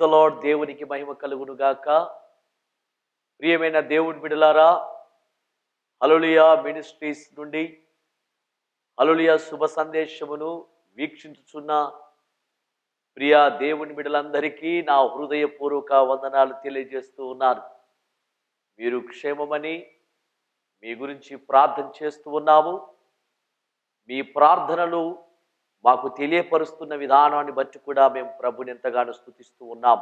the lord దేవునికి మహిమ కలుగును గాక ప్రియమైన దేవుడి బిడలారా హలులియా మినిస్ట్రీస్ నుండి హలులియా శుభ సందేశమును వీక్షించుచున్న ప్రియ దేవుని బిడలందరికీ నా హృదయపూర్వక వందనాలు తెలియజేస్తూ ఉన్నాను మీరు క్షేమమని మీ గురించి ప్రార్థన చేస్తూ ఉన్నాము మీ ప్రార్థనలు మాకు తెలియపరుస్తున్న విధానాన్ని బట్టి కూడా మేము ప్రభుని ఎంతగానో స్థుతిస్తూ ఉన్నాం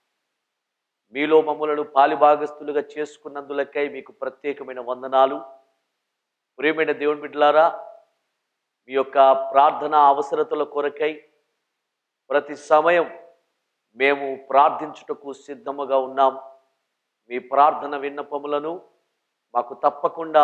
మీలో మమ్మలను పాలిభాగస్తులుగా చేసుకున్నందులకై మీకు ప్రత్యేకమైన వందనాలు ప్రియమైన దేవుని బిడ్డలారా మీ యొక్క ప్రార్థన అవసరతల కొరకై ప్రతి సమయం మేము ప్రార్థించుటకు సిద్ధముగా ఉన్నాం మీ ప్రార్థన విన్నపములను మాకు తప్పకుండా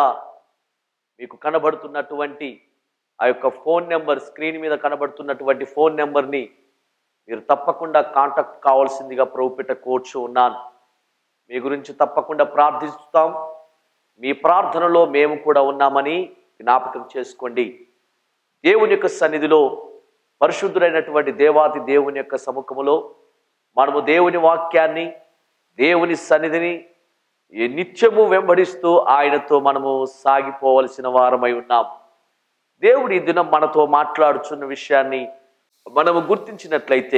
మీకు కనబడుతున్నటువంటి ఆ యొక్క ఫోన్ నెంబర్ స్క్రీన్ మీద కనబడుతున్నటువంటి ఫోన్ నెంబర్ని మీరు తప్పకుండా కాంటాక్ట్ కావాల్సిందిగా ప్రభుపేట కోర్చు ఉన్నాను మీ గురించి తప్పకుండా ప్రార్థిస్తాం మీ ప్రార్థనలో మేము కూడా ఉన్నామని జ్ఞాపకం చేసుకోండి దేవుని యొక్క సన్నిధిలో పరిశుద్ధుడైనటువంటి దేవాతి దేవుని యొక్క సముఖములో మనము దేవుని వాక్యాన్ని దేవుని సన్నిధిని ఈ నిత్యము వెంబడిస్తూ ఆయనతో మనము సాగిపోవలసిన వారమై ఉన్నాం దేవుడు ఈ దినం మనతో మాట్లాడుచున్న విషయాన్ని మనము గుర్తించినట్లయితే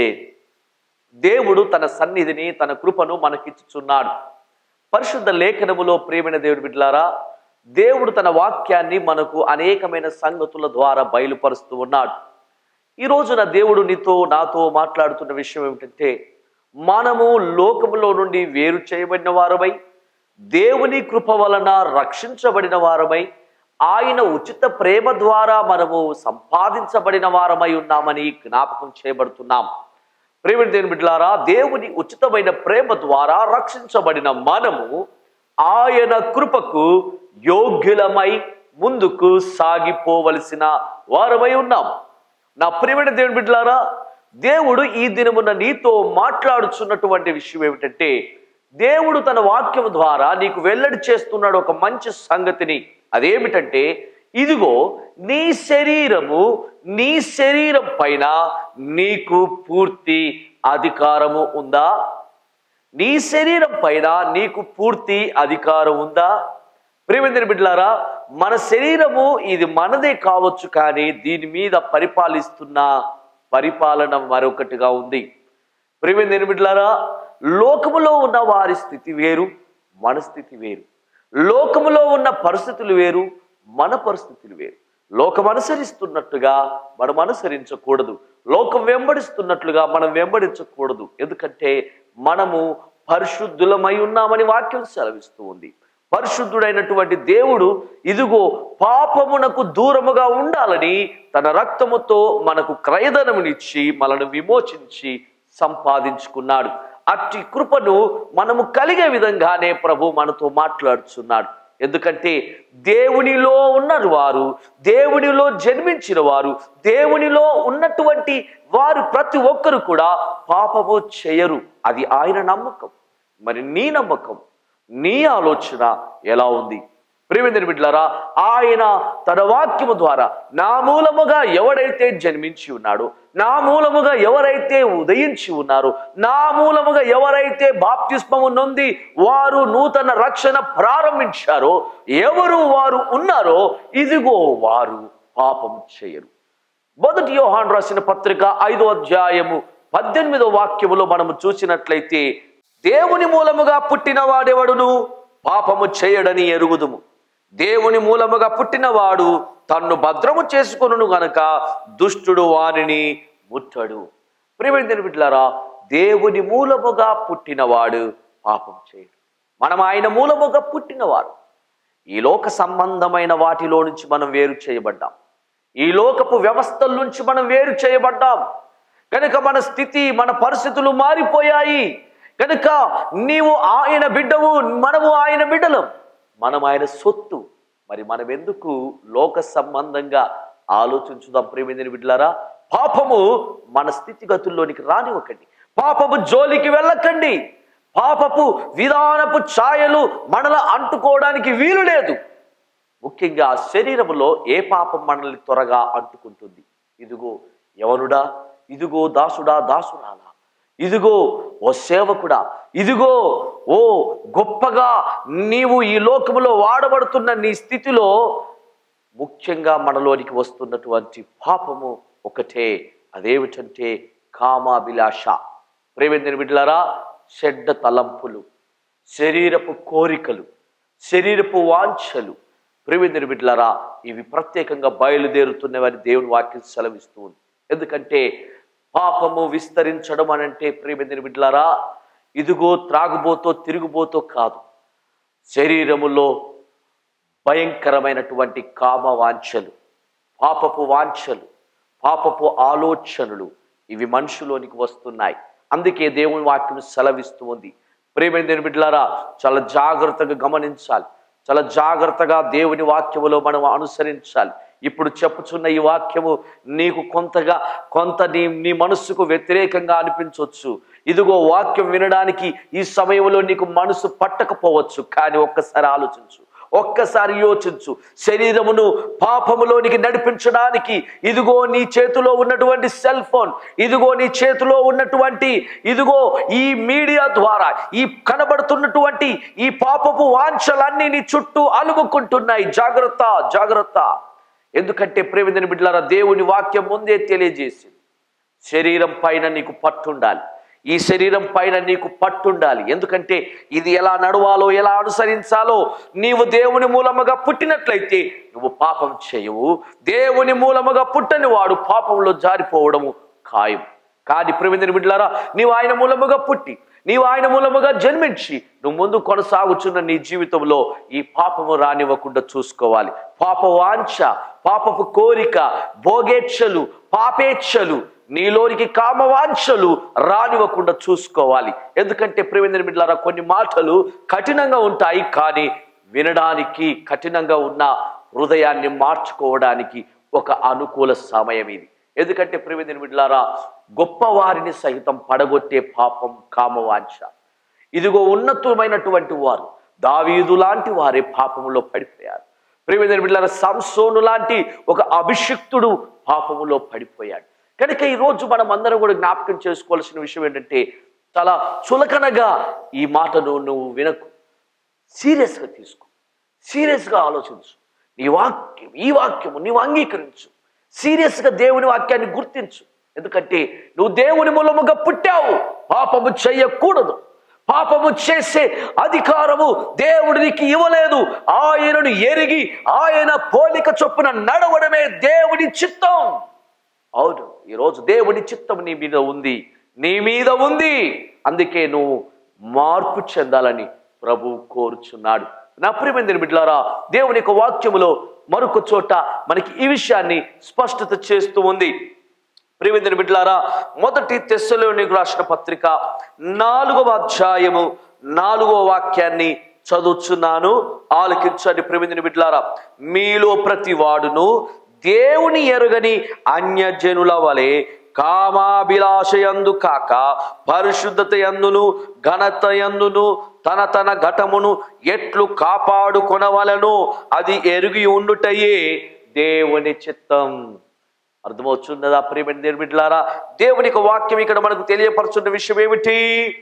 దేవుడు తన సన్నిధిని తన కృపను మనకిచ్చుచున్నాడు పరిశుద్ధ లేఖనములో ప్రేమైన దేవుడి బిడ్డలారా దేవుడు తన వాక్యాన్ని మనకు అనేకమైన సంగతుల ద్వారా బయలుపరుస్తూ ఉన్నాడు ఈ రోజున దేవుడు నీతో నాతో మాట్లాడుతున్న విషయం ఏమిటంటే మనము లోకములో నుండి వేరు చేయబడిన వారమై దేవుని కృప వలన రక్షించబడిన వారమై ఆయన ఉచిత ప్రేమ ద్వారా మనము సంపాదించబడిన వారమై ఉన్నామని జ్ఞాపకం చేయబడుతున్నాం ప్రేమిడి దేవుని బిడ్డలారా దేవుని ఉచితమైన ప్రేమ ద్వారా రక్షించబడిన మనము ఆయన కృపకు యోగ్యులమై ముందుకు సాగిపోవలసిన వారమై ఉన్నాం నా ప్రియమైన దేవుని బిడ్డలారా దేవుడు ఈ దినమున నీతో మాట్లాడుచున్నటువంటి విషయం ఏమిటంటే దేవుడు తన వాక్యం ద్వారా నీకు వెల్లడి చేస్తున్నాడు ఒక మంచి సంగతిని అదేమిటంటే ఇదిగో నీ శరీరము నీ శరీరం పైన నీకు పూర్తి అధికారము ఉందా నీ శరీరం పైన నీకు పూర్తి అధికారం ఉందా ప్రేమేంద్ర బిడ్డలారా మన శరీరము ఇది మనదే కావచ్చు కానీ దీని మీద పరిపాలిస్తున్న పరిపాలన మరొకటిగా ఉంది ప్రేమేంద్ర బిడ్డలారా లోకములో ఉన్న వారి స్థితి వేరు మన స్థితి వేరు లోకములో ఉన్న పరిస్థితులు వేరు మన పరిస్థితులు వేరు లోకం అనుసరిస్తున్నట్టుగా మనం అనుసరించకూడదు లోకం వెంబడిస్తున్నట్లుగా మనం వెంబడించకూడదు ఎందుకంటే మనము పరిశుద్ధులమై ఉన్నామని వాక్యం సెలవిస్తూ ఉంది పరిశుద్ధుడైనటువంటి దేవుడు ఇదిగో పాపమునకు దూరముగా ఉండాలని తన రక్తముతో మనకు క్రయధనమునిచ్చి మనను విమోచించి సంపాదించుకున్నాడు అట్టి కృపను మనము కలిగే విధంగానే ప్రభు మనతో మాట్లాడుచున్నాడు ఎందుకంటే దేవునిలో ఉన్నారు వారు దేవునిలో జన్మించిన వారు దేవునిలో ఉన్నటువంటి వారు ప్రతి ఒక్కరు కూడా పాపము చేయరు అది ఆయన నమ్మకం మరి నీ నమ్మకం నీ ఆలోచన ఎలా ఉంది ప్రేమేంద్ర బిడ్డలారా ఆయన తన వాక్యము ద్వారా నా మూలముగా ఎవడైతే జన్మించి ఉన్నాడో నా మూలముగా ఎవరైతే ఉదయించి ఉన్నారో నా మూలముగా ఎవరైతే బాప్తిస్మము నొంది వారు నూతన రక్షణ ప్రారంభించారో ఎవరు వారు ఉన్నారో ఇదిగో వారు పాపం చేయరు మొదటి యోహాన్ రాసిన పత్రిక ఐదో అధ్యాయము పద్దెనిమిదో వాక్యములో మనము చూసినట్లయితే దేవుని మూలముగా పుట్టిన వాడెవడును పాపము చేయడని ఎరుగుదుము దేవుని మూలముగా పుట్టినవాడు తన్ను భద్రము చేసుకొనును గనక దుష్టుడు వానిని ముట్టడు ప్రియమైన బిడ్డలారా దేవుని మూలముగా పుట్టినవాడు పాపం చేయడు మనం ఆయన మూలముగా పుట్టినవాడు ఈ లోక సంబంధమైన వాటిలో నుంచి మనం వేరు చేయబడ్డాం ఈ లోకపు వ్యవస్థల నుంచి మనం వేరు చేయబడ్డాం కనుక మన స్థితి మన పరిస్థితులు మారిపోయాయి కనుక నీవు ఆయన బిడ్డవు మనము ఆయన బిడ్డలం మనం ఆయన సొత్తు మరి మనం ఎందుకు లోక సంబంధంగా ఆలోచించుదాం ప్రేమిందని బిడ్డలారా పాపము మన స్థితిగతుల్లోనికి రానివ్వకండి పాపము జోలికి వెళ్ళకండి పాపపు విధానపు ఛాయలు మనల అంటుకోవడానికి వీలు లేదు ముఖ్యంగా శరీరములో ఏ పాపం మనల్ని త్వరగా అంటుకుంటుంది ఇదిగో యవనుడా ఇదిగో దాసుడా దాసురాలా ఇదిగో ఓ సేవకుడా ఇదిగో ఓ గొప్పగా నీవు ఈ లోకములో వాడబడుతున్న నీ స్థితిలో ముఖ్యంగా మనలోనికి వస్తున్నటువంటి పాపము ఒకటే అదేమిటంటే కామాభిలాష ప్రేమేంద్ర బిడ్డలారా చెడ్డ తలంపులు శరీరపు కోరికలు శరీరపు వాంఛలు ప్రేమేంద్ర బిడ్డలారా ఇవి ప్రత్యేకంగా బయలుదేరుతున్నవని దేవుని వాక్యం సెలవిస్తూ ఉంది ఎందుకంటే పాపము విస్తరించడం అనంటే ప్రేమేంద్ర బిడ్డలారా ఇదిగో త్రాగుబోతో తిరుగుబోతో కాదు శరీరములో భయంకరమైనటువంటి కామ వాంఛలు పాపపు వాంఛలు పాపపు ఆలోచనలు ఇవి మనుషులోనికి వస్తున్నాయి అందుకే దేవుని వాక్యం సెలవిస్తూ ఉంది ప్రేమైన బిడ్డలారా చాలా జాగ్రత్తగా గమనించాలి చాలా జాగ్రత్తగా దేవుని వాక్యములో మనం అనుసరించాలి ఇప్పుడు చెప్పుచున్న ఈ వాక్యము నీకు కొంతగా కొంత నీ నీ మనస్సుకు వ్యతిరేకంగా అనిపించవచ్చు ఇదిగో వాక్యం వినడానికి ఈ సమయంలో నీకు మనసు పట్టకపోవచ్చు కానీ ఒక్కసారి ఆలోచించు ఒక్కసారి యోచించు శరీరమును పాపములోనికి నడిపించడానికి ఇదిగో నీ చేతిలో ఉన్నటువంటి సెల్ ఫోన్ ఇదిగో నీ చేతిలో ఉన్నటువంటి ఇదిగో ఈ మీడియా ద్వారా ఈ కనబడుతున్నటువంటి ఈ పాపపు వాంఛలన్నీ నీ చుట్టూ అలుముకుంటున్నాయి జాగ్రత్త జాగ్రత్త ఎందుకంటే ప్రేమిదని బిడ్డలారా దేవుని వాక్యం ముందే తెలియజేసింది శరీరం పైన నీకు పట్టుండాలి ఈ శరీరం పైన నీకు పట్టుండాలి ఎందుకంటే ఇది ఎలా నడవాలో ఎలా అనుసరించాలో నీవు దేవుని మూలముగా పుట్టినట్లయితే నువ్వు పాపం చేయవు దేవుని మూలముగా పుట్టని వాడు పాపంలో జారిపోవడము ఖాయం కానీ ప్రవీణ బిడ్డలారా నీవు ఆయన మూలముగా పుట్టి నీవు ఆయన మూలముగా జన్మించి నువ్వు ముందు కొనసాగుచున్న నీ జీవితంలో ఈ పాపము రానివ్వకుండా చూసుకోవాలి పాప వాంఛ పాపపు కోరిక భోగేచ్ఛలు పాపేచ్ఛలు నీలోనికి కామవాంఛలు రానివ్వకుండా చూసుకోవాలి ఎందుకంటే ప్రవీణ బిడ్డలారా కొన్ని మాటలు కఠినంగా ఉంటాయి కానీ వినడానికి కఠినంగా ఉన్న హృదయాన్ని మార్చుకోవడానికి ఒక అనుకూల సమయం ఇది ఎందుకంటే ప్రియమైన బిడ్డలారా గొప్పవారిని సహితం పడగొట్టే పాపం కామవాంఛ ఇదిగో ఉన్నతమైనటువంటి వారు దావీదు లాంటి వారే పాపములో పడిపోయారు ప్రియమైన బిడ్డలారా సంసోను లాంటి ఒక అభిషిక్తుడు పాపములో పడిపోయాడు కనుక ఈరోజు మనం అందరం కూడా జ్ఞాపకం చేసుకోవాల్సిన విషయం ఏంటంటే చాలా చులకనగా ఈ మాటను నువ్వు వినకు సీరియస్గా తీసుకో సీరియస్గా ఆలోచించు నీ వాక్యం ఈ వాక్యము నీవు అంగీకరించు సీరియస్గా దేవుని వాక్యాన్ని గుర్తించు ఎందుకంటే నువ్వు దేవుని మూలముగా పుట్టావు పాపము చెయ్యకూడదు పాపము చేసే అధికారము దేవుడు నీకు ఇవ్వలేదు ఆయనను ఎరిగి ఆయన పోలిక చొప్పున నడవడమే దేవుని చిత్తం అవును ఈరోజు దేవుని చిత్తం నీ మీద ఉంది నీ మీద ఉంది అందుకే నువ్వు మార్పు చెందాలని ప్రభు కోరుచున్నాడు నా ప్రియమైన బిడ్డలారా దేవుని యొక్క వాక్యములో మరొక చోట మనకి ఈ విషయాన్ని స్పష్టత చేస్తూ ఉంది ప్రియమైన బిడ్డలారా మొదటి తెస్సలోనికి రాసిన పత్రిక నాలుగవ అధ్యాయము నాలుగవ వాక్యాన్ని చదువుచున్నాను ఆలకించండి ప్రియమైన బిడ్డలారా మీలో ప్రతి వాడును దేవుని ఎరుగని అన్యజనుల వలె కామాభిలాషయందు కాక పరిశుద్ధత యందును ఘనత యందును తన తన ఘటమును ఎట్లు కాపాడుకొనవలను అది ఎరుగి ఉండుటయే దేవుని చిత్తం అర్థమవుతున్నదా ప్రియమైన దేవుని బిడ్డలారా దేవుని యొక్క వాక్యం ఇక్కడ మనకు తెలియపరుచున్న విషయం ఏమిటి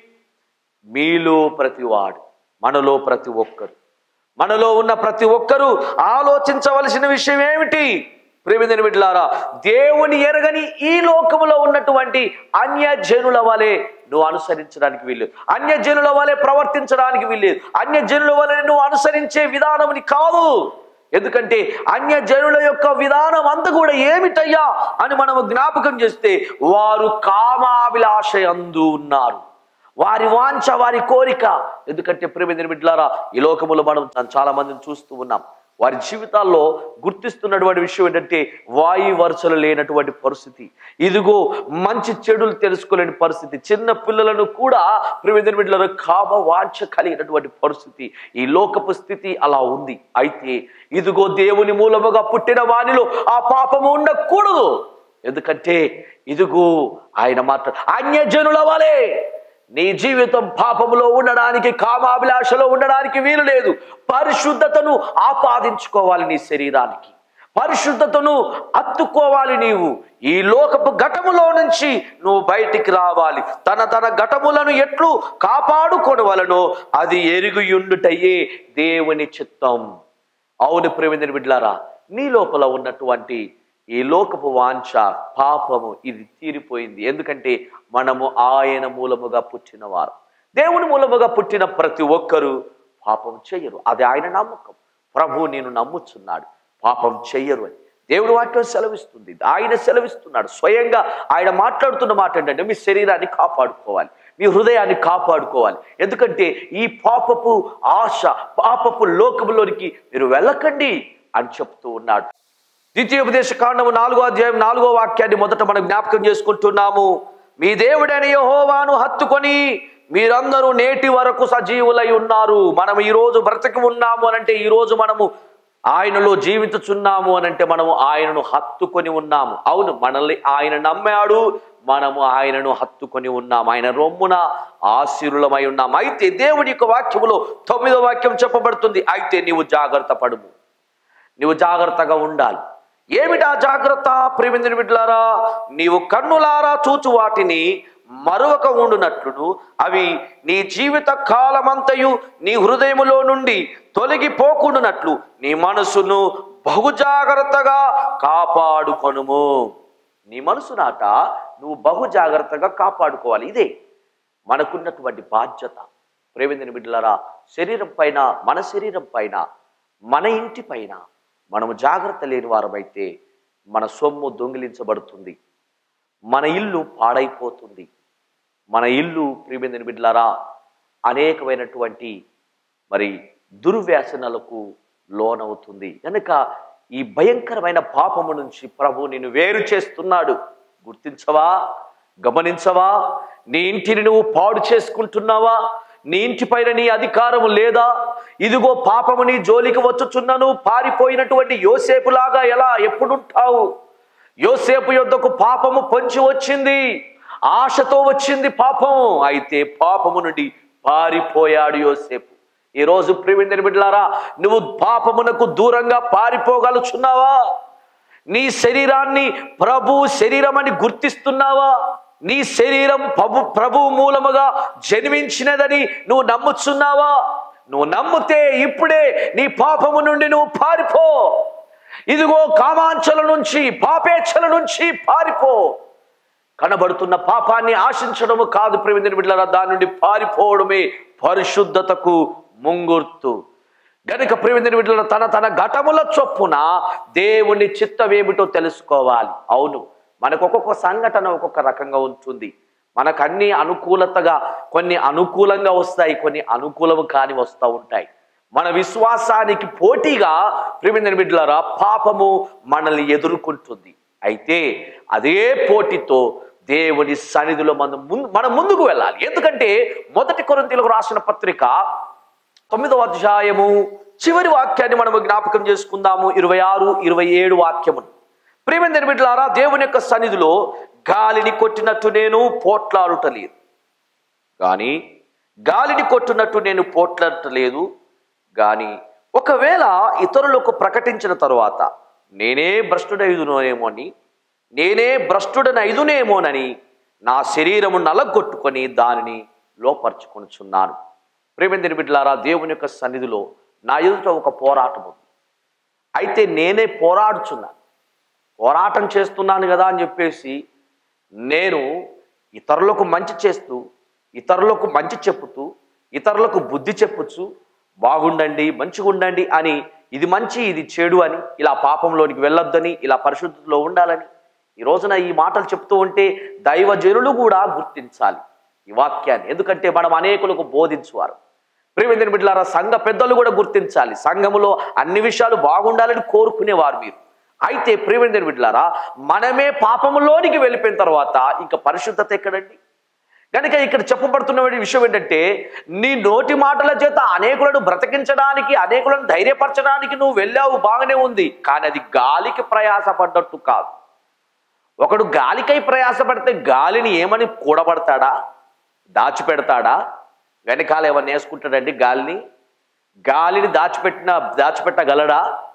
మీలో ప్రతివాడు మనలో ప్రతి ఒక్కరు మనలో ఉన్న ప్రతి ఒక్కరూ ఆలోచించవలసిన విషయం ఏమిటి ప్రేమిదని బిడ్డలారా దేవుని ఎరగని ఈ లోకములో ఉన్నటువంటి అన్యజనుల వలె నువ్వు అనుసరించడానికి వీల్లేదు అన్యజనుల వలె ప్రవర్తించడానికి వీల్లేదు అన్యజనుల వలె నువ్వు అనుసరించే విధానం కాదు ఎందుకంటే అన్యజనుల యొక్క విధానం అంతా కూడా ఏమిటయ్యా అని మనము జ్ఞాపకం చేస్తే వారు కామాభిలాషయందు ఉన్నారు వారి వాంఛ వారి కోరిక ఎందుకంటే ప్రేమ బిడ్డలారా ఈ లోకములో మనం చాలా మందిని చూస్తూ ఉన్నాం వారి జీవితాల్లో గుర్తిస్తున్నటువంటి విషయం ఏంటంటే వాయు వరుసలు లేనటువంటి పరిస్థితి ఇదిగో మంచి చెడులు తెలుసుకోలేని పరిస్థితి చిన్న పిల్లలను కూడా ప్రేమ బిడ్డలను కామ వాంఛ కలిగినటువంటి పరిస్థితి ఈ లోకపు స్థితి అలా ఉంది అయితే ఇదిగో దేవుని మూలముగా పుట్టిన వానిలో ఆ పాపము ఉండకూడదు ఎందుకంటే ఇదిగో ఆయన మాట అన్యజనుల వలె నీ జీవితం పాపములో ఉండడానికి కామాభిలాషలో ఉండడానికి వీలు లేదు పరిశుద్ధతను ఆపాదించుకోవాలి నీ శరీరానికి పరిశుద్ధతను అత్తుకోవాలి నీవు ఈ లోకపు ఘటములో నుంచి నువ్వు బయటికి రావాలి తన తన ఘటములను ఎట్లు కాపాడుకొనవలనో అది ఎరుగుయుండుటయే దేవుని చిత్తం అవును ప్రేమించిన బిడ్డలారా నీ లోపల ఉన్నటువంటి ఈ లోకపు వాంఛ పాపము ఇది తీరిపోయింది ఎందుకంటే మనము ఆయన మూలముగా పుట్టినవారు దేవుని మూలముగా పుట్టిన ప్రతి ఒక్కరూ పాపం చెయ్యరు అది ఆయన నమ్మకం ప్రభు నేను నమ్ముచున్నాడు పాపం చెయ్యరు అని దేవుడు వాక్యం సెలవిస్తుంది ఆయన సెలవిస్తున్నాడు స్వయంగా ఆయన మాట్లాడుతున్న మాట ఏంటంటే మీ శరీరాన్ని కాపాడుకోవాలి మీ హృదయాన్ని కాపాడుకోవాలి ఎందుకంటే ఈ పాపపు ఆశ పాపపు లోకములోనికి మీరు వెళ్ళకండి అని చెప్తూ ఉన్నాడు ద్వితీయోపదేశ కాండము నాలుగో అధ్యాయం నాలుగో వాక్యాన్ని మొదట మనం జ్ఞాపకం చేసుకుంటున్నాము మీ దేవుడైన యెహోవాను హత్తుకొని మీరందరూ నేటి వరకు సజీవులై ఉన్నారు మనం ఈ రోజు బ్రతికి ఉన్నాము అని అంటే ఈ రోజు మనము ఆయనలో జీవించుచున్నాము అని అంటే మనము ఆయనను హత్తుకొని ఉన్నాము అవును మనల్ని ఆయన నమ్మాడు మనము ఆయనను హత్తుకొని ఉన్నాము ఆయన రొమ్మున ఆశీరులమై ఉన్నాము అయితే దేవుడి యొక్క వాక్యములో తొమ్మిదో వాక్యం చెప్పబడుతుంది అయితే నీవు జాగ్రత్త పడుము నీవు జాగ్రత్తగా ఉండాలి ఏమిటా జాగ్రత్త ప్రేమిందిన బిడ్డలారా నీవు కన్నులారా చూచు వాటిని మరొక ఉండునట్లును అవి నీ జీవిత కాలమంతయు నీ హృదయములో నుండి తొలగిపోకుండునట్లు నీ మనసును బహు జాగ్రత్తగా కాపాడుకొనుము నీ మనసు నాట నువ్వు బహు జాగ్రత్తగా కాపాడుకోవాలి ఇదే మనకున్నటువంటి బాధ్యత ప్రేమిందిన బిడ్డలారా శరీరం పైన మన శరీరం పైన మన ఇంటి పైన మనము జాగ్రత్త లేని వారమైతే మన సొమ్ము దొంగిలించబడుతుంది మన ఇల్లు పాడైపోతుంది మన ఇల్లు ప్రియమైన బిడ్డలారా అనేకమైనటువంటి మరి దుర్వ్యసనాలకు లోనవుతుంది కనుక ఈ భయంకరమైన పాపము నుంచి ప్రభు నిన్ను వేరు చేస్తున్నాడు గుర్తించవా గమనించవా నీ ఇంటిని నువ్వు పాడు చేసుకుంటున్నావా నీ ఇంటి పైన నీ అధికారము లేదా ఇదిగో పాపము నీ జోలికి వచ్చుచున్నను పారిపోయినటువంటి యోసేపులాగా ఎలా ఎప్పుడుంటావు యోసేపు యొద్దకు పాపము పొంచి వచ్చింది ఆశతో వచ్చింది పాపం అయితే పాపము నుండి పారిపోయాడు యోసేపు ఈ రోజు ప్రివిందని బిడ్డలారా నువ్వు పాపమునకు దూరంగా పారిపోగలుచున్నావా నీ శరీరాన్ని ప్రభు శరీరం అని గుర్తిస్తున్నావా నీ శరీరం ప్రభు ప్రభు మూలముగా జన్మించినదని నువ్వు నమ్ముచున్నావా నువ్వు నమ్మితే ఇప్పుడే నీ పాపము నుండి నువ్వు పారిపో ఇదిగో కామాంచల నుంచి పాపేచ్ఛల నుంచి పారిపో కనబడుతున్న పాపాన్ని ఆశించడము కాదు ప్రేమించిన బిడ్డలారా దాని నుండి పారిపోవడమే పరిశుద్ధతకు ముంగుర్తు గనుక ప్రేమించిన బిడ్డల తన తన ఘటముల చొప్పున దేవుని చిత్తమేమిటో తెలుసుకోవాలి అవును మనకు ఒక్కొక్క సంఘటన ఒక్కొక్క రకంగా ఉంటుంది మనకు అన్ని అనుకూలతగా కొన్ని అనుకూలంగా వస్తాయి కొన్ని అనుకూలము కాని వస్తూ ఉంటాయి మన విశ్వాసానికి పోటీగా ప్రేమించిన బిడ్డలారా పాపము మనల్ని ఎదుర్కొంటుంది అయితే అదే పోటీతో దేవుని సన్నిధిలో మనం ముందు మనం ముందుకు వెళ్ళాలి ఎందుకంటే మొదటి కొరింతీలకు రాసిన పత్రిక తొమ్మిదవ అధ్యాయము చివరి వాక్యాన్ని మనము జ్ఞాపకం చేసుకుందాము ఇరవై ఆరు ఇరవై ఏడు వాక్యమును ప్రేమ బిడ్డలారా దేవుని యొక్క సన్నిధిలో గాలిని కొట్టినట్టు నేను పోట్లాడుటలేదు కానీ గాలిని కొట్టినట్టు నేను పోట్లాడటలేదు కానీ ఒకవేళ ఇతరులకు ప్రకటించిన తరువాత నేనే భ్రష్టుడైదునేమో అని నేనే భ్రష్టుడనైదునేమోనని నా శరీరము నలగొట్టుకొని దానిని లోపరుచుకొనుచున్నాను ప్రేమేంద్ర బిడ్డలారా దేవుని యొక్క సన్నిధిలో నా ఎదుట ఒక పోరాటం ఉంది అయితే నేనే పోరాడుచున్నాను పోరాటం చేస్తున్నాను కదా అని చెప్పేసి నేను ఇతరులకు మంచి చేస్తూ ఇతరులకు మంచి చెప్పుతూ ఇతరులకు బుద్ధి చెప్పుచ్చు బాగుండండి మంచిగా ఉండండి అని ఇది మంచి ఇది చెడు అని ఇలా పాపంలోనికి వెళ్ళొద్దని ఇలా పరిశుద్ధిలో ఉండాలని ఈ రోజున ఈ మాటలు చెప్తూ ఉంటే దైవజనులు కూడా గుర్తించాలి ఈ వాక్యాన్ని ఎందుకంటే మనం అనేకులకు బోధించువారు ప్రేమించిన బిడ్డలారా సంఘ పెద్దలు కూడా గుర్తించాలి సంఘములో అన్ని విషయాలు బాగుండాలని కోరుకునేవారు మీరు అయితే ప్రేమించిన బిడ్డలారా మనమే పాపములోనికి వెళ్ళిపోయిన తర్వాత ఇంకా పరిశుద్ధత ఎక్కడండి కనుక ఇక్కడ చెప్పబడుతున్న విషయం ఏంటంటే నీ నోటి మాటల చేత అనేకులను బ్రతికించడానికి అనేకులను ధైర్యపరచడానికి నువ్వు వెళ్ళావు బాగానే ఉంది కానీ అది గాలికి ప్రయాసపడ్డట్టు కాదు ఒకడు గాలికై ప్రయాసపడితే గాలిని ఏమని కూడబడతాడా దాచిపెడతాడా వెనకాల ఏమన్నా వేసుకుంటాడండి గాలిని గాలిని దాచిపెట్టిన దాచిపెట్టగలడా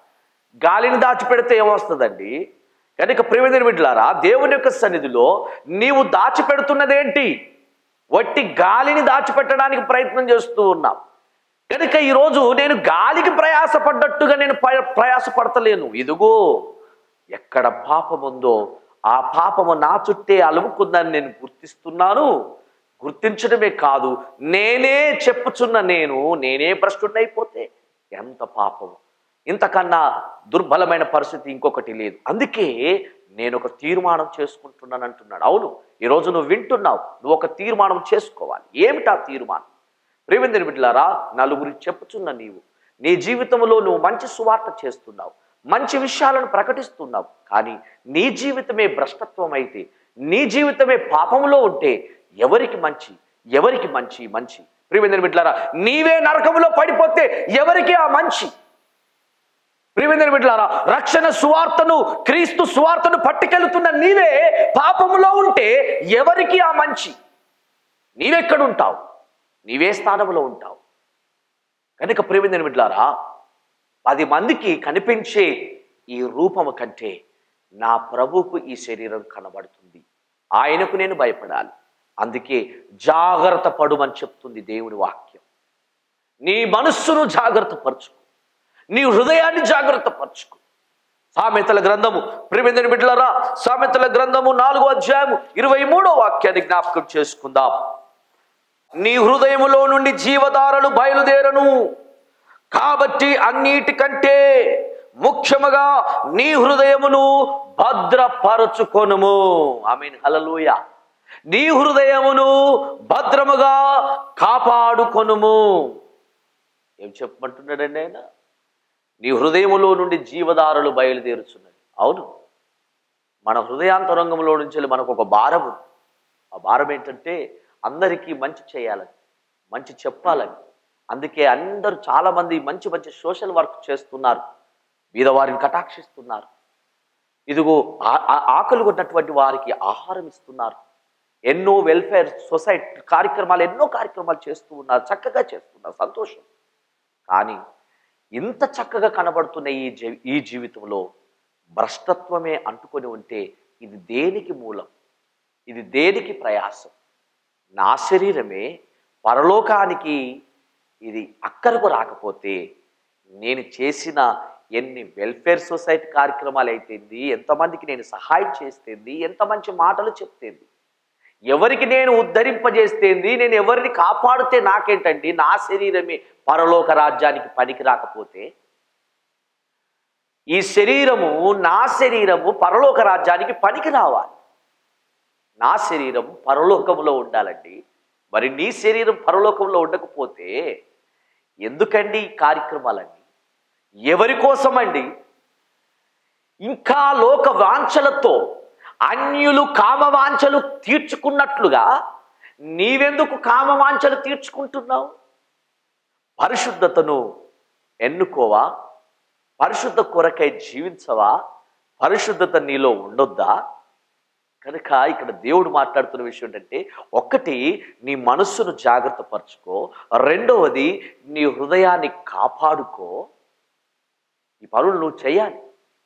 గాలిని దాచిపెడితే ఏమొస్తుందండి కనుక ప్రేమిదిన బిడ్డలారా దేవుని యొక్క సన్నిధిలో నీవు దాచిపెడుతున్నదేంటి వట్టి గాలిని దాచిపెట్టడానికి ప్రయత్నం చేస్తూ ఉన్నాం కనుక ఈరోజు నేను గాలికి ప్రయాసపడ్డట్టుగా నేను ప్ర- ప్రయాసపడతలేను ఇదిగో ఎక్కడ పాపం ఉందో ఆ పాపము నా చుట్టే అలుముకుందని నేను గుర్తిస్తున్నాను గుర్తించడమే కాదు నేనే చెప్పుచున్న నేను నేనే భ్రష్టుడైపోతే ఎంత పాపము ఇంతకన్నా దుర్బలమైన పరిస్థితి ఇంకొకటి లేదు అందుకే నేను ఒక తీర్మానం చేసుకుంటున్నాను అంటున్నాడు అవును ఈరోజు నువ్వు వింటున్నావు నువ్వు ఒక తీర్మానం చేసుకోవాలి ఏమిటా తీర్మానం ప్రేమిందని బిడ్డలారా నలుగురికి చెప్పుచున్న నీవు నీ జీవితంలో నువ్వు మంచి సువార్త చేస్తున్నావు మంచి విషయాలను ప్రకటిస్తున్నావు కానీ నీ జీవితమే భ్రష్టత్వం అయితే నీ జీవితమే పాపంలో ఉంటే ఎవరికి మంచి ఎవరికి మంచి మంచి ప్రియమిందని బిడ్డలారా నీవే నరకములో పడిపోతే ఎవరికి ఆ మంచి ప్రియమిందని బిడ్డలారా రక్షణ సువార్తను క్రీస్తు సువార్తను పట్టుకెళ్తున్న నీవే పాపములో ఉంటే ఎవరికి ఆ మంచి నీవెక్కడుంటావు నీవే స్థానంలో ఉంటావు కనుక ప్రేమిందని బిడ్డలారా పది మందికి కనిపించే ఈ రూపము కంటే నా ప్రభువుకు ఈ శరీరం కనబడుతుంది ఆయనకు నేను భయపడాలి అందుకే జాగ్రత్త పడుమని చెప్తుంది దేవుని వాక్యం నీ మనస్సును జాగ్రత్త పరచుకో నీ హృదయాన్ని జాగ్రత్త పరచుకో సామెతల గ్రంథము ప్రేమిందని బిడ్డలారా సామెతల గ్రంథము నాలుగో అధ్యాయము ఇరవై మూడో వాక్యాన్ని జ్ఞాపకం చేసుకుందాం నీ హృదయములో నుండి జీవధారలు బయలుదేరను కాబట్టి అన్నిటికంటే ముఖ్యముగా నీ హృదయమును భద్రపరచుకొనుము ఐ మీన్ హలలుయ నీ హృదయమును భద్రముగా కాపాడుకొనుము ఏం చెప్పమంటున్నాడండి ఆయన నీ హృదయములో నుండి జీవధారలు బయలుదేరుచున్నది అవును మన హృదయాంతరంగంలో నుంచి మనకు ఒక భారం ఉంది ఆ భారం ఏంటంటే అందరికీ మంచి చేయాలని మంచి చెప్పాలని అందుకే అందరూ చాలామంది మంచి మంచి సోషల్ వర్క్ చేస్తున్నారు బీదవారిని కటాక్షిస్తున్నారు ఇదిగో ఆ- ఆ- ఆకలి ఉన్నటువంటి వారికి ఆహారం ఇస్తున్నారు ఎన్నో వెల్ఫేర్ సొసైటీ కార్యక్రమాలు ఎన్నో కార్యక్రమాలు చేస్తూ ఉన్నారు చక్కగా చేస్తున్నారు సంతోషం కానీ ఇంత చక్కగా కనబడుతున్న ఈ జీ ఈ జీవితంలో భ్రష్టత్వమే అంటుకొని ఉంటే ఇది దేనికి మూలం ఇది దేనికి ప్రయాసం నా శరీరమే పరలోకానికి ఇది అక్కరకు రాకపోతే నేను చేసిన ఎన్ని వెల్ఫేర్ సొసైటీ కార్యక్రమాలు అయితేంది ఎంతమందికి నేను సహాయం చేస్తేంది ఎంత మంచి మాటలు చెప్తేంది ఎవరికి నేను ఉద్ధరింపజేస్తేంది నేను ఎవరిని కాపాడితే నాకేంటండి నా శరీరమే పరలోక రాజ్యానికి పనికి రాకపోతే ఈ శరీరము నా శరీరము పరలోక రాజ్యానికి పనికి రావాలి నా శరీరం పరలోకంలో ఉండాలండి మరి నీ శరీరం పరలోకంలో ఉండకపోతే ఎందుకండి ఈ కార్యక్రమాలన్నీ ఎవరి కోసమండి ఇంకా లోక వాంఛలతో అన్యులు కామవాంఛలు తీర్చుకున్నట్లుగా నీవెందుకు కామవాంఛలు తీర్చుకుంటున్నావు పరిశుద్ధతను ఎన్నుకోవా పరిశుద్ధ కొరకై జీవించవా పరిశుద్ధత నీలో ఉండొద్దా కనుక ఇక్కడ దేవుడు మాట్లాడుతున్న విషయం ఏంటంటే ఒకటి నీ మనస్సును జాగ్రత్త పరచుకో రెండవది నీ హృదయాన్ని కాపాడుకో ఈ పనులు నువ్వు చేయాలి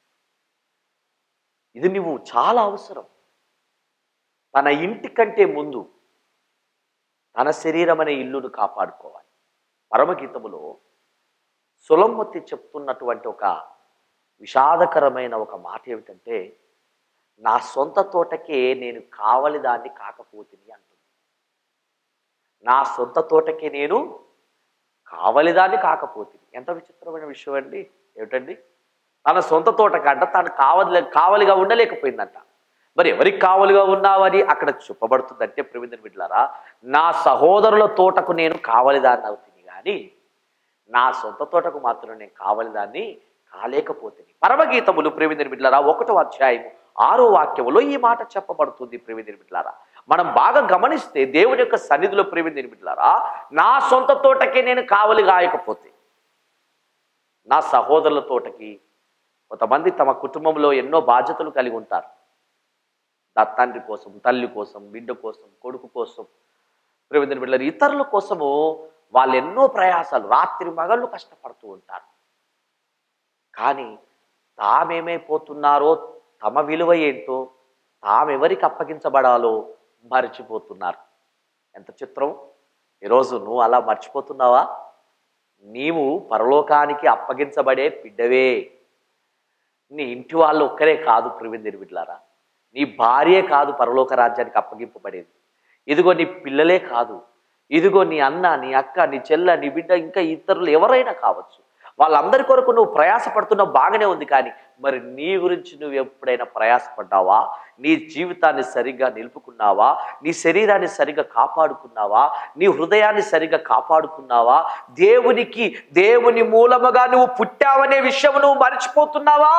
ఇది నువ్వు చాలా అవసరం తన ఇంటి కంటే ముందు తన శరీరం అనే ఇల్లును కాపాడుకోవాలి పరమగీతములో సులమ్మతి చెప్తున్నటువంటి ఒక విషాదకరమైన ఒక మాట ఏమిటంటే నా సొంత తోటకే నేను కావలి దాన్ని కాకపోతిని అంటుంది నా సొంత తోటకే నేను కావలిదాన్ని కాకపోతిని ఎంత విచిత్రమైన విషయం అండి ఏమిటండి తన సొంత తోట కంట తను కావలి కావలిగా ఉండలేకపోయిందంట మరి ఎవరికి కావలిగా ఉన్నావని అక్కడ చెప్పబడుతుందంటే ప్రవీణ బిడ్లారా నా సహోదరుల తోటకు నేను కావలిదాన్ని అవుతుంది కానీ నా సొంత తోటకు మాత్రం నేను కావలిదాన్ని కాలేకపోతుంది పరమగీతములు ప్రేమిందని బిడ్లారా ఒకటో అధ్యాయము ఆరో వాక్యములో ఈ మాట చెప్పబడుతుంది ప్రేమిందని బిడ్లారా మనం బాగా గమనిస్తే దేవుని యొక్క సన్నిధిలో ప్రేమిందని బిడ్లారా నా సొంత తోటకే నేను కావలి గాయకపోతే నా సహోదరుల తోటకి కొంతమంది తమ కుటుంబంలో ఎన్నో బాధ్యతలు కలిగి ఉంటారు నా తండ్రి కోసం తల్లి కోసం బిడ్డ కోసం కొడుకు కోసం ప్రేమించిన బిడ్డలు ఇతరుల కోసము వాళ్ళు ఎన్నో ప్రయాసాలు రాత్రి మగళ్ళు కష్టపడుతూ ఉంటారు కానీ తామేమైపోతున్నారో తమ విలువ ఏంటో తామెవరికి అప్పగించబడాలో మర్చిపోతున్నారు ఎంత చిత్రం ఈరోజు నువ్వు అలా మర్చిపోతున్నావా నీవు పరలోకానికి అప్పగించబడే బిడ్డవే నీ ఇంటి వాళ్ళు ఒక్కరే కాదు ప్రవీణ్ బిడ్డలారా నీ భార్యే కాదు పరలోక రాజ్యానికి అప్పగింపబడేది ఇదిగో నీ పిల్లలే కాదు ఇదిగో నీ అన్న నీ అక్క నీ చెల్ల నీ బిడ్డ ఇంకా ఇతరులు ఎవరైనా కావచ్చు వాళ్ళందరి కొరకు నువ్వు ప్రయాసపడుతున్నావు బాగానే ఉంది కానీ మరి నీ గురించి నువ్వు ఎప్పుడైనా ప్రయాసపడ్డావా నీ జీవితాన్ని సరిగ్గా నిలుపుకున్నావా నీ శరీరాన్ని సరిగ్గా కాపాడుకున్నావా నీ హృదయాన్ని సరిగ్గా కాపాడుకున్నావా దేవునికి దేవుని మూలముగా నువ్వు పుట్టావనే విషయం నువ్వు మర్చిపోతున్నావా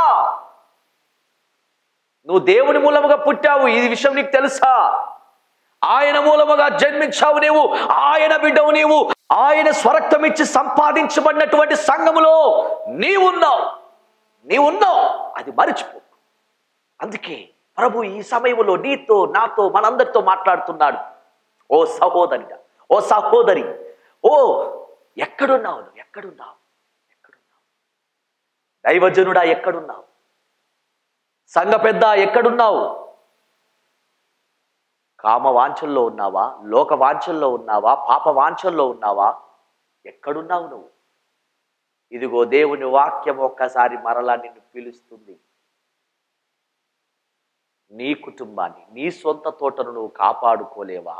నువ్వు దేవుని మూలముగా పుట్టావు ఈ విషయం నీకు తెలుసా ఆయన మూలముగా జన్మించావు నీవు ఆయన బిడ్డవు నీవు ఆయన స్వరక్తం ఇచ్చి సంపాదించబడినటువంటి సంఘములో నీవున్నావు నీవున్నావు అది మరిచిపో అందుకే ప్రభు ఈ సమయంలో నీతో నాతో మనందరితో మాట్లాడుతున్నాడు ఓ సహోదరిగా ఓ సహోదరి ఓ ఎక్కడున్నావు నువ్వు ఎక్కడున్నావు ఎక్కడున్నావు దైవజనుడా ఎక్కడున్నావు సంఘ పెద్ద ఎక్కడున్నావు కామ వాంఛల్లో ఉన్నావా లోక వాంఛల్లో ఉన్నావా పాప వాంఛల్లో ఉన్నావా ఎక్కడున్నావు నువ్వు ఇదిగో దేవుని వాక్యం ఒక్కసారి మరలా నిన్ను పిలుస్తుంది నీ కుటుంబాన్ని నీ సొంత తోటను నువ్వు కాపాడుకోలేవా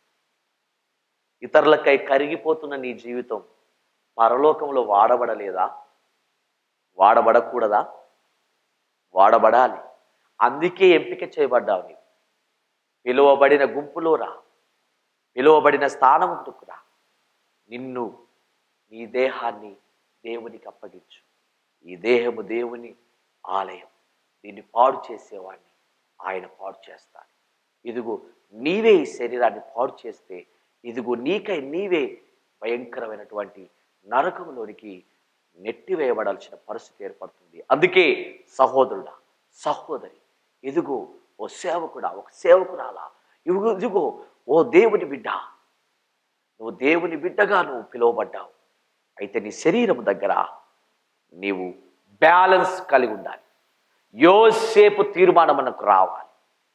ఇతరులకై కరిగిపోతున్న నీ జీవితం పరలోకంలో వాడబడలేదా వాడబడకూడదా వాడబడాలి అందుకే ఎంపిక చేయబడ్డావు నీవు పిలువబడిన గుంపులో రా పిలువబడిన స్థానముకు రా నిన్ను నీ దేహాన్ని దేవునికి అప్పగించు ఈ దేహము దేవుని ఆలయం దీన్ని పాడు చేసేవాడిని ఆయన పాడు చేస్తాడు ఇదిగో నీవే ఈ శరీరాన్ని పాడు చేస్తే ఇదిగో నీకై నీవే భయంకరమైనటువంటి నరకంలోనికి నెట్టివేయబడాల్సిన పరిస్థితి ఏర్పడుతుంది అందుకే సహోదరుడా సహోదరి ఇదిగో ఓ సేవకుడా ఒక సేవకురాలా ఇదిగో ఇదిగో ఓ దేవుని బిడ్డ నువ్వు దేవుని బిడ్డగా నువ్వు పిలువబడ్డావు అయితే నీ శరీరం దగ్గర నీవు బ్యాలెన్స్ కలిగి ఉండాలి యోసేపు తీర్మానం మనకు రావాలి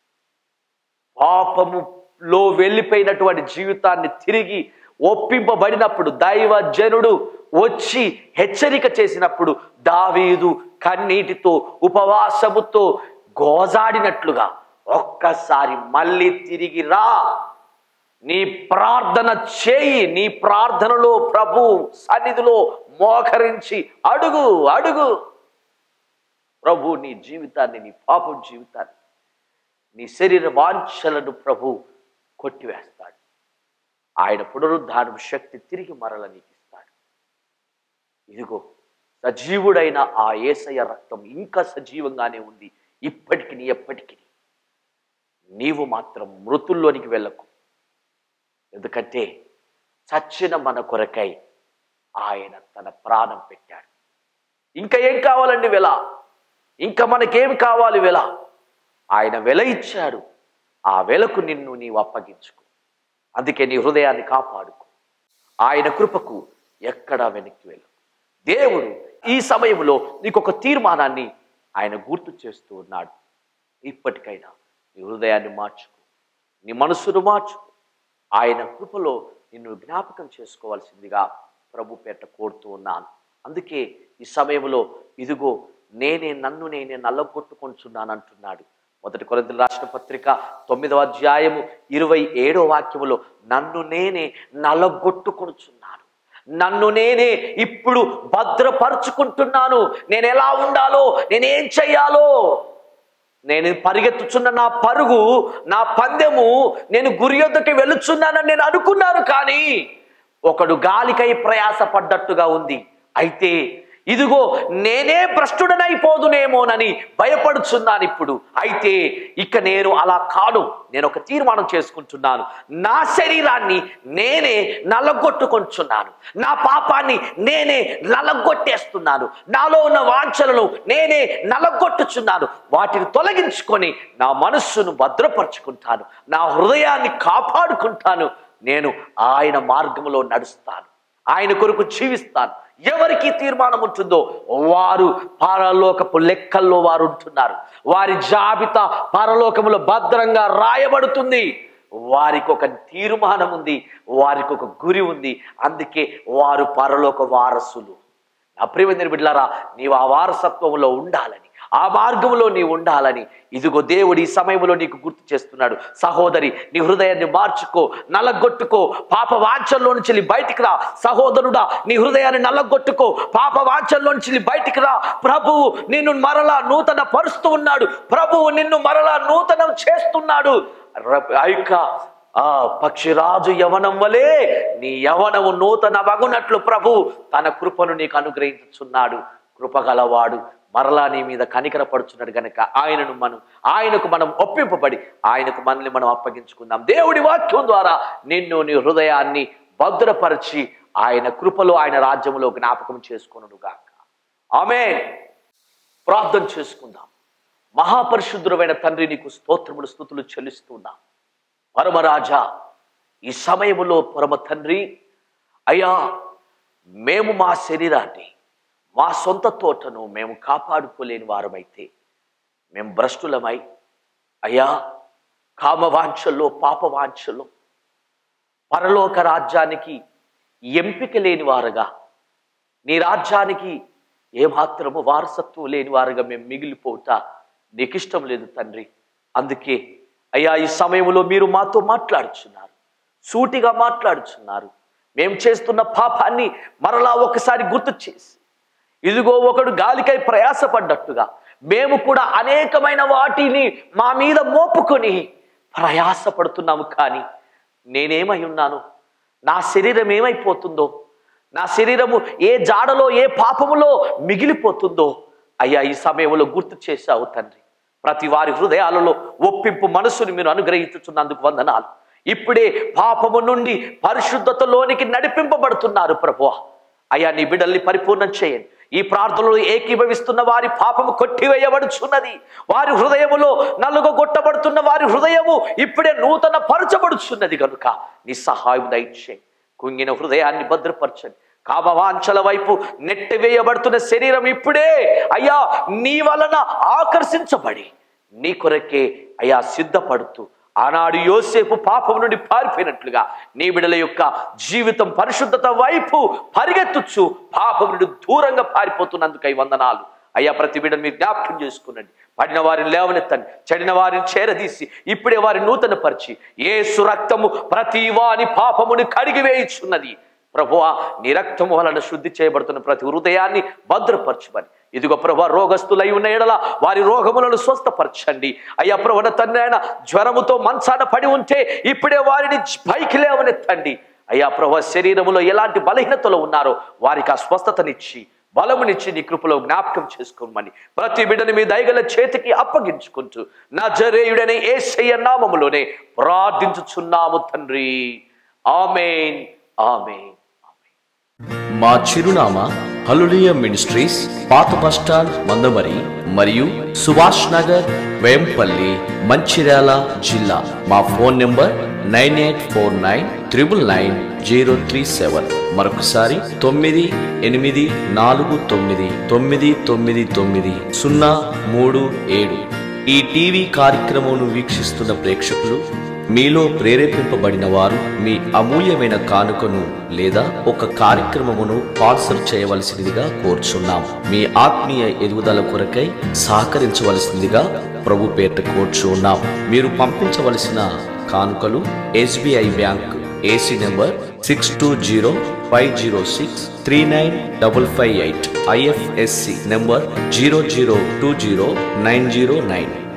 పాపములో వెళ్ళిపోయినటువంటి జీవితాన్ని తిరిగి ఒప్పింపబడినప్పుడు దైవ జనుడు వచ్చి హెచ్చరిక చేసినప్పుడు దావీదు కన్నీటితో ఉపవాసముతో గోజాడినట్లుగా ఒక్కసారి మళ్ళీ తిరిగి రా నీ ప్రార్థన చేయి నీ ప్రార్థనలో ప్రభు సన్నిధిలో మోకరించి అడుగు అడుగు ప్రభు నీ జీవితాన్ని నీ పాపం జీవితాన్ని నీ శరీర వాంఛలను ప్రభు కొట్టివేస్తాడు ఆయన పునరుద్ధానం శక్తి తిరిగి మరల నీకు ఇస్తాడు ఇదిగో సజీవుడైన ఆ ఏసయ రక్తం ఇంకా సజీవంగానే ఉంది ఇప్పటికి ఎప్పటికీ నీవు మాత్రం మృతుల్లోనికి వెళ్ళకు ఎందుకంటే చచ్చిన మన కొరకై ఆయన తన ప్రాణం పెట్టాడు ఇంకా ఏం కావాలండి వెల ఇంకా మనకేం కావాలి వెల ఆయన వెల ఇచ్చాడు ఆ వెలకు నిన్ను నీవు అప్పగించుకో అందుకే నీ హృదయాన్ని కాపాడుకో ఆయన కృపకు ఎక్కడా వెనక్కి వెళ్ళు దేవుడు ఈ సమయంలో నీకు ఒక తీర్మానాన్ని ఆయన గుర్తు చేస్తూ ఉన్నాడు ఇప్పటికైనా నీ హృదయాన్ని మార్చుకో నీ మనస్సును మార్చుకో ఆయన కృపలో నిన్ను జ్ఞాపకం చేసుకోవాల్సిందిగా ప్రభు పేట కోరుతూ ఉన్నాను అందుకే ఈ సమయంలో ఇదిగో నేనే నన్ను నేనే నల్లగొట్టుకొంచున్నాను అంటున్నాడు మొదటి కొరింథీయులకు రాసిన పత్రిక తొమ్మిదవ అధ్యాయము ఇరవై ఏడో వాక్యములో నన్ను నేనే నలగొట్టుకొనుచున్నాను నన్ను నేనే ఇప్పుడు భద్రపరుచుకుంటున్నాను నేను ఎలా ఉండాలో నేనేం చెయ్యాలో నేను పరిగెత్తుచున్న నా పరుగు నా పందెము నేను గురి యొద్దకి వెళుచున్నానని నేను అనుకున్నాను కానీ ఒకడు గాలికై ప్రయాసపడ్డట్టుగా ఉంది అయితే ఇదిగో నేనే భ్రష్టుడనైపోదునేమోనని భయపడుచున్నాను ఇప్పుడు అయితే ఇక నేను అలా కాను నేను ఒక తీర్మానం చేసుకుంటున్నాను నా శరీరాన్ని నేనే నలగొట్టుకుంటున్నాను నా పాపాన్ని నేనే నలగొట్టేస్తున్నాను నాలో ఉన్న వాంఛలను నేనే నలగొట్టుచున్నాను వాటిని తొలగించుకొని నా మనస్సును భద్రపరుచుకుంటాను నా హృదయాన్ని కాపాడుకుంటాను నేను ఆయన మార్గంలో నడుస్తాను ఆయన కొరకు జీవిస్తాను ఎవరికి తీర్మానం ఉంటుందో వారు పరలోకపు లెక్కల్లో వారు ఉంటున్నారు వారి జాబితా పరలోకములో భద్రంగా రాయబడుతుంది వారికి ఒక తీర్మానం ఉంది వారికి ఒక గురి ఉంది అందుకే వారు పరలోక వారసులు నా ప్రియమైన బిడ్డలారా నీవు ఆ వారసత్వంలో ఉండాలని ఆ మార్గంలో నీవు ఉండాలని ఇదిగో దేవుడు ఈ సమయంలో నీకు గుర్తు చేస్తున్నాడు సహోదరి నీ హృదయాన్ని మార్చుకో నల్లగొట్టుకో పాప వాంఛల్లో నుంచి వెళ్ళి బయటికి రా సహోదరుడా నీ హృదయాన్ని నల్లగొట్టుకో పాప వాంఛల్లో నుంచి వెళ్ళి బయటికి రా ప్రభువు నిన్ను మరలా నూతన పరుస్తూ ఉన్నాడు ప్రభువు నిన్ను మరలా నూతనం చేస్తున్నాడు ర- ఆ యొక్క ఆ పక్షిరాజు యవనం వలె నీ యవనము నూతన వగునట్లు ప్రభు తన కృపను నీకు అనుగ్రహించుచున్నాడు కృపగలవాడు మరలా నీ మీద కనికరపడుచున్నాడు గనక ఆయనను మనం ఆయనకు మనం ఒప్పింపబడి ఆయనకు మనల్ని మనం అప్పగించుకుందాం దేవుడి వాక్యం ద్వారా నిన్ను నీ హృదయాన్ని భద్రపరిచి ఆయన కృపలో ఆయన రాజ్యములో జ్ఞాపకం చేసుకొనుగాక ఆమె ప్రార్థన చేసుకుందాం మహాపరిశుద్ధుడమైన తండ్రి నీకు స్తోత్రములు స్థుతులు చెల్లిస్తున్నాం పరమరాజా ఈ సమయములో పరమ తండ్రి అయ్యా మేము మా శరీరాన్ని మా సొంత తోటను మేము కాపాడుకోలేని వారమైతే మేము భ్రష్టులమై అయ్యా కామవాంఛల్లో పాపవాంఛల్లో పరలోక రాజ్యానికి ఎంపిక లేని వారుగా నీ రాజ్యానికి ఏమాత్రము వారసత్వం లేని వారుగా మేము మిగిలిపోతా నీకు ఇష్టం లేదు తండ్రి అందుకే అయ్యా ఈ సమయంలో మీరు మాతో మాట్లాడుచున్నారు సూటిగా మాట్లాడుచున్నారు మేము చేస్తున్న పాపాన్ని మరలా ఒకసారి గుర్తు చేసి ఇదిగో ఒకడు గాలికై ప్రయాసపడ్డట్టుగా మేము కూడా అనేకమైన వాటిని మా మీద మోపుకొని ప్రయాసపడుతున్నాము కానీ నేనేమై ఉన్నాను నా శరీరం ఏమైపోతుందో నా శరీరము ఏ జాడలో ఏ పాపములో మిగిలిపోతుందో అయ్యా ఈ సమయంలో గుర్తు చేశావు తండ్రి ప్రతి వారి హృదయాలలో ఒప్పింపు మనసుని మీరు అనుగ్రహించుచున్నందుకు వందనాలు ఇప్పుడే పాపము నుండి పరిశుద్ధతలోనికి నడిపింపబడుతున్నారు ప్రభువా అయ్యా నీ బిడ్డల్ని పరిపూర్ణం చేయండి ఈ ప్రార్థనలో ఏకీభవిస్తున్న వారి పాపము కొట్టివేయబడుచున్నది వారి హృదయములో నలుగొట్టబడుతున్న వారి హృదయము ఇప్పుడే నూతన పరచబడుచున్నది కనుక నీ సహాయం దయచేయి కుంగిన హృదయాన్ని భద్రపరచండి కామవాంఛల వైపు నెట్టివేయబడుతున్న శరీరం ఇప్పుడే అయ్యా నీ వలన ఆకర్షించబడి నీ కొరకే అయ్యా సిద్ధపడుతూ ఆనాడు యోసేపు పాపం నుండి పారిపోయినట్లుగా నీ బిడల యొక్క జీవితం పరిశుద్ధత వైపు పరిగెత్తుచ్చు పాపం నుండి దూరంగా పారిపోతున్నందుకై వందనాలు అయ్యా ప్రతి బిడ్డను మీరు జ్ఞాపకం చేసుకునండి పడిన వారిని లేవనెత్తండి చెడిన వారిని చేరదీసి ఇప్పుడే వారిని నూతన పరిచి ఏ సురక్తము ప్రతి వాని పాపముని కడిగి వేయిచున్నది ప్రభువా నీ రక్తము వలన శుద్ధి చేయబడుతున్న ప్రతి హృదయాన్ని భద్రపరచమని ఇదిగో ప్రభు రోగస్తులై ఉన్న ఎడల వారి రోగములను స్వస్థపరచండి అయ్యా ప్రభు తండ్రి ఆయన జ్వరముతో మంచాన పడి ఉంటే ఇప్పుడే వారిని పైకి లేవనెత్తండి అయ్యా ప్రభు శరీరములో ఎలాంటి బలహీనతలో ఉన్నారో వారికి ఆ స్వస్థతనిచ్చి బలమునిచ్చి నీ కృపలో జ్ఞాపకం చేసుకోమని ప్రతి బిడ్డని మీ దయగల చేతికి అప్పగించుకుంటూ నా జరేయుడనే ఏసయ్య నామములోనే ప్రార్థించుచున్నాము తండ్రి ఆమెన్ ఆమెన్ మా చిరునామా హలులియ మినిస్ట్రీస్ పాత బస్టాండ్ మందమరి మరియు సుభాష్ నగర్ వేంపల్లి మంచిర్యాల జిల్లా మా phone number nine eight four nine triple nine zero three seven మరొకసారి తొమ్మిది ఎనిమిది నాలుగు తొమ్మిది తొమ్మిది తొమ్మిది తొమ్మిది సున్నా మూడు ఏడు ఈ టీవీ కార్యక్రమం వీక్షిస్తున్న ప్రేక్షకులు మీలో ప్రేరేపింపబడిన వారు మీ అమూల్యమైన కానుకను లేదా ఒక కార్యక్రమమును స్పాన్సర్ చేయవలసినదిగా కోరుచున్నాం మీ ఆత్మీయ ఎదుగుదల కొరకై సహకరించవలసిందిగా ప్రభు పేట కోరుచున్నాం మీరు పంపించవలసిన కానుకలు SBI bank AC number six two zero five zero six three nine double five eight IFSC number zero zero two zero nine zero nine